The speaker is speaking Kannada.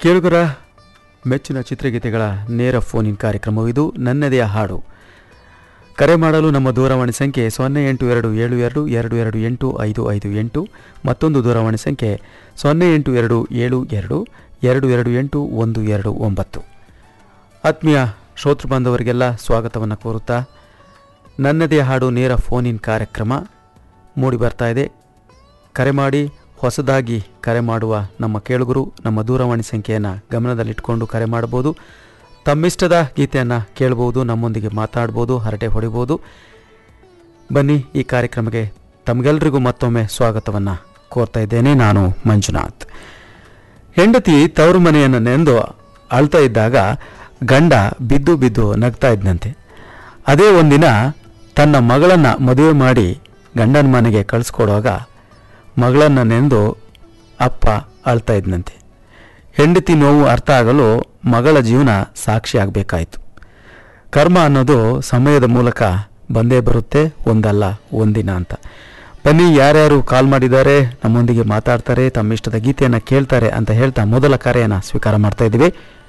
ಕೇಳುಗರ ಮೆಚ್ಚಿನ ಚಿತ್ರಗೀತೆಗಳ ನೇರ ಫೋನ್ ಇನ್ ಕಾರ್ಯಕ್ರಮವಿದು ನನ್ನದೆಯ ಹಾಡು ಕರೆ ಮಾಡಲು ನಮ್ಮ ದೂರವಾಣಿ ಸಂಖ್ಯೆ ಸೊನ್ನೆ ಎಂಟು ಎರಡು ಏಳು ಎರಡು ಎರಡು ಎರಡು ಎಂಟು ಐದು ಐದು ಎಂಟು ಮತ್ತೊಂದು ದೂರವಾಣಿ ಸಂಖ್ಯೆ ಸೊನ್ನೆ ಎಂಟು ಎರಡು ಏಳು ಎರಡು ಎರಡು ಎರಡು ಎಂಟು ಒಂದು ಎರಡು ಒಂಬತ್ತು ಆತ್ಮೀಯ ಶ್ರೋತೃ ಬಾಂಧವರಿಗೆಲ್ಲ ಸ್ವಾಗತವನ್ನು ಕೋರುತ್ತಾ ನನ್ನದೇ ಹಾಡು ನೇರ ಫೋನ್ ಇನ್ ಕಾರ್ಯಕ್ರಮ ಮೂಡಿ ಬರ್ತಾ ಇದೆ ಕರೆ ಮಾಡಿ ಹೊಸದಾಗಿ ಕರೆ ಮಾಡುವ ನಮ್ಮ ಕೇಳುಗರು ನಮ್ಮ ದೂರವಾಣಿ ಸಂಖ್ಯೆಯನ್ನು ಗಮನದಲ್ಲಿಟ್ಕೊಂಡು ಕರೆ ಮಾಡಬಹುದು ತಮ್ಮಿಷ್ಟದ ಗೀತೆಯನ್ನು ಕೇಳ್ಬೋದು ನಮ್ಮೊಂದಿಗೆ ಮಾತಾಡ್ಬೋದು ಹರಟೆ ಹೊಡಿಬೋದು ಬನ್ನಿ ಈ ಕಾರ್ಯಕ್ರಮಕ್ಕೆ ತಮಗೆಲ್ಲರಿಗೂ ಮತ್ತೊಮ್ಮೆ ಸ್ವಾಗತವನ್ನು ಕೋರ್ತಾ ಇದ್ದೇನೆ ನಾನು ಮಂಜುನಾಥ್ ಹೆಂಡತಿ ತವರು ಮನೆಯನ್ನು ನೆಂದು ಅಳ್ತಾ ಇದ್ದಾಗ ಗಂಡ ಬಿದ್ದು ಬಿದ್ದು ನಗ್ತಾ ಇದ್ನಂತೆ ಅದೇ ಒಂದಿನ ತನ್ನ ಮಗಳನ್ನು ಮದುವೆ ಮಾಡಿ ಗಂಡನ ಮನೆಗೆ ಕಳಿಸ್ಕೊಡುವಾಗ ಮಗಳನ್ನು ನೆಂದು ಅಪ್ಪ ಅಳ್ತಾ ಇದ್ನಂತೆ ಹೆಂಡತಿ ನೋವು ಅರ್ಥ ಆಗಲು ಮಗಳ ಜೀವನ ಸಾಕ್ಷಿ ಆಗಬೇಕಾಯಿತು ಕರ್ಮ ಅನ್ನೋದು ಸಮಯದ ಮೂಲಕ ಬಂದೇ ಬರುತ್ತೆ ಒಂದಲ್ಲ ಒಂದಿನ ಅಂತ ಬನ್ನಿ ಯಾರ್ಯಾರು ಕಾಲ್ ಮಾಡಿದ್ದಾರೆ ನಮ್ಮೊಂದಿಗೆ ಮಾತಾಡ್ತಾರೆ ತಮ್ಮ ಇಷ್ಟದ ಗೀತೆಯನ್ನು ಕೇಳ್ತಾರೆ ಅಂತ ಹೇಳ್ತಾ ಮೊದಲ ಕರೆಯನ್ನು ಸ್ವೀಕಾರ ಮಾಡ್ತಾ ಇದ್ದೀವಿ